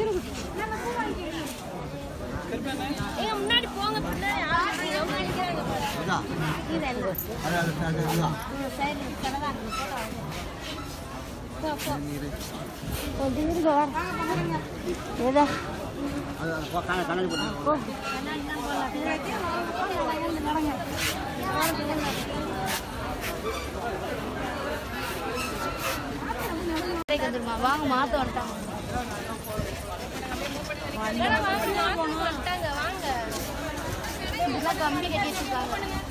ஏங்க முன்னாடி போங்க பின்னாடி ஆளு எவ்வளவு நிக்கிறாங்க பாரு. இது என்ன? ம், சரி, கடதான். போ, போ. கொஞ்சம் இருங்க, வரேன். ஏதோ. போ. கண்ணாடி தான் போடலாம். எழுந்து நடங்க. நடந்து, எழுந்து. வந்துருமா வாங்க மாத்த வந்துட்டாங்க வந்துட்டாங்க வாங்க இதெல்லாம் கம்பி கட்டி வச்சிருக்காங்க